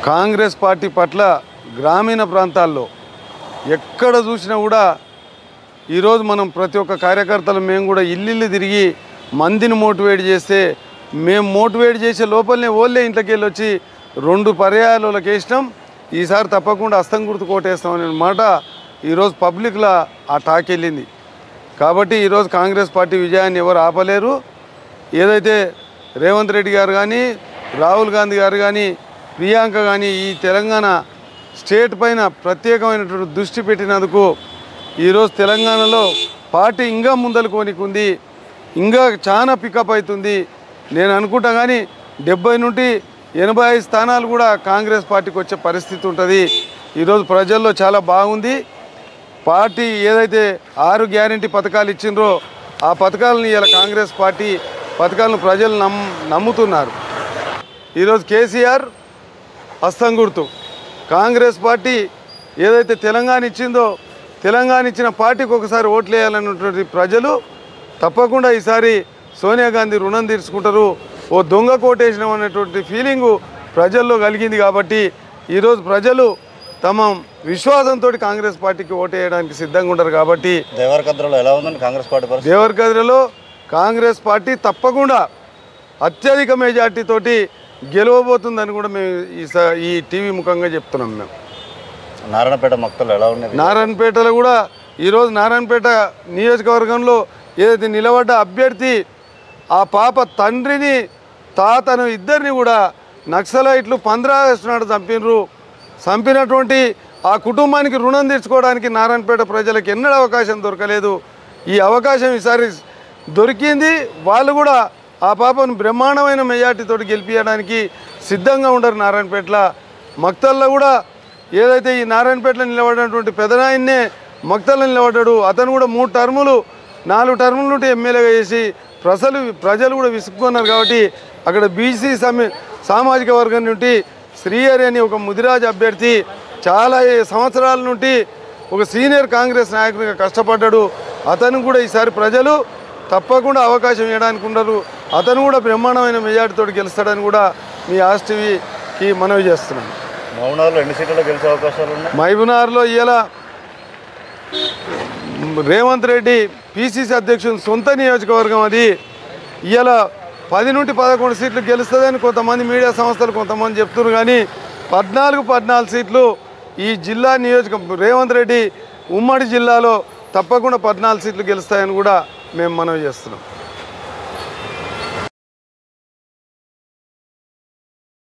Congress party పట్ల గ్రామీణ ప్రాంతాల్లో ఎక్కడ చూసినా కూడా ఈరోజు మనం ప్రతి ఒక్క కార్యకర్తలు మేము కూడా ఇల్లు తిరిగి మందిని మోటివేట్ చేస్తే మేము మోటివేట్ చేసే లోపలనే ఓళ్ళే ఇంట్లోకి వెళ్ళి వచ్చి రెండు పర్యాయాలు వాళ్ళకి వేసినాం ఈసారి తప్పకుండా అస్తం గుర్తు కోటేస్తామనే మాట ఈరోజు పబ్లిక్లో ఆ టాక్ వెళ్ళింది కాబట్టి ఈరోజు కాంగ్రెస్ పార్టీ విజయాన్ని ఎవరు ఆపలేరు ఏదైతే రేవంత్ రెడ్డి గారు కానీ రాహుల్ గాంధీ గారు కానీ ప్రియాంక కానీ ఈ తెలంగాణ స్టేట్ పైన ప్రత్యేకమైనటువంటి దృష్టి పెట్టినందుకు ఈరోజు తెలంగాణలో పార్టీ ఇంకా ముందలుకోనికి ఉంది ఇంకా చాలా పికప్ అవుతుంది నేను అనుకుంటా కానీ డెబ్బై నుండి ఎనభై ఐదు స్థానాలు కూడా కాంగ్రెస్ పార్టీకి వచ్చే పరిస్థితి ఉంటుంది ఈరోజు ప్రజల్లో చాలా బాగుంది పార్టీ ఏదైతే ఆరు గ్యారంటీ పథకాలు ఇచ్చిండ్రో ఆ పథకాలను ఇలా కాంగ్రెస్ పార్టీ పథకాలను ప్రజలు నమ్ నమ్ముతున్నారు ఈరోజు కేసీఆర్ హస్తం గుర్తు కాంగ్రెస్ పార్టీ ఏదైతే తెలంగాణ ఇచ్చిందో తెలంగాణ ఇచ్చిన పార్టీకి ఒకసారి ఓట్లు వేయాలన్నటువంటి ప్రజలు తప్పకుండా ఈసారి సోనియా గాంధీ రుణం తీర్చుకుంటారు ఓ దొంగ కోటేసినాం అనేటువంటి ఫీలింగు ప్రజల్లో కలిగింది కాబట్టి ఈరోజు ప్రజలు తమ విశ్వాసంతో కాంగ్రెస్ పార్టీకి ఓటు వేయడానికి సిద్ధంగా ఉంటారు కాబట్టి దేవరకద్రలో ఎలా ఉందండి కాంగ్రెస్ పార్టీ పరిస్థితి దేవరకద్రలో కాంగ్రెస్ పార్టీ తప్పకుండా అత్యధిక మెజార్టీతోటి గెలవబోతుందని కూడా మేము ఈ స- ఈ టీవీ ముఖంగా చెప్తున్నాం మేము నారాయణపేట మక్తలు ఎలా ఉన్నది నారాయణపేటలో కూడా ఈరోజు నారాయణపేట నియోజకవర్గంలో ఏదైతే నిలబడ్డ అభ్యర్థి ఆ పాప తండ్రిని తాతను ఇద్దరిని కూడా నక్సలైట్లు పంద్రాగస్టు నాడు చంపినరు చంపినటువంటి ఆ కుటుంబానికి రుణం తీర్చుకోవడానికి నారాయణపేట ప్రజలకు ఎన్నడూ అవకాశం దొరకలేదు ఈ అవకాశం ఈసారి దొరికింది వాళ్ళు కూడా ఆ పాపను బ్రహ్మాండమైన మెజార్టీతో గెలిపించడానికి సిద్ధంగా ఉండరు నారాయణపేటలో మక్తల్లో కూడా ఏదైతే ఈ నారాయణపేటలో నిలబడినటువంటి పెదనాయన్నే మక్తల్లో నిలబడ్డాడు అతను కూడా మూడు టర్ములు నాలుగు టర్ముల నుండి ఎమ్మెల్యేగా చేసి ప్రజలు ప్రజలు కూడా విసుక్కున్నారు కాబట్టి అక్కడ బీసీ సమీ సామాజిక వర్గం నుండి శ్రీహరి అని ఒక ముదిరాజ్ అభ్యర్థి చాలా సంవత్సరాల నుండి ఒక సీనియర్ కాంగ్రెస్ నాయకునిగా కష్టపడ్డాడు అతను కూడా ఈసారి ప్రజలు తప్పకుండా అవకాశం ఇవ్వడానికి ఉండరు అతను కూడా బ్రహ్మాండమైన మెజార్టీతో గెలుస్తాడని కూడా మీ ఆస్ టీవీకి మనవి చేస్తున్నాను మౌనాలు ఎన్ని సీట్లలో గెలిచే అవకాశాలు ఉన్నాయి మహబూబ్నగర్లో ఇలా రేవంత్ రెడ్డి పిసిసి అధ్యక్షుని సొంత నియోజకవర్గం అది ఇవాళ పది నుండి పదకొండు సీట్లు గెలుస్తుందని కొంతమంది మీడియా సంస్థలు కొంతమంది చెప్తున్నారు కానీ పద్నాలుగు పద్నాలుగు సీట్లు ఈ జిల్లా నియోజక రేవంత్ రెడ్డి ఉమ్మడి జిల్లాలో తప్పకుండా పద్నాలుగు సీట్లు గెలుస్తాయని కూడా మేము మనవి చేస్తున్నాం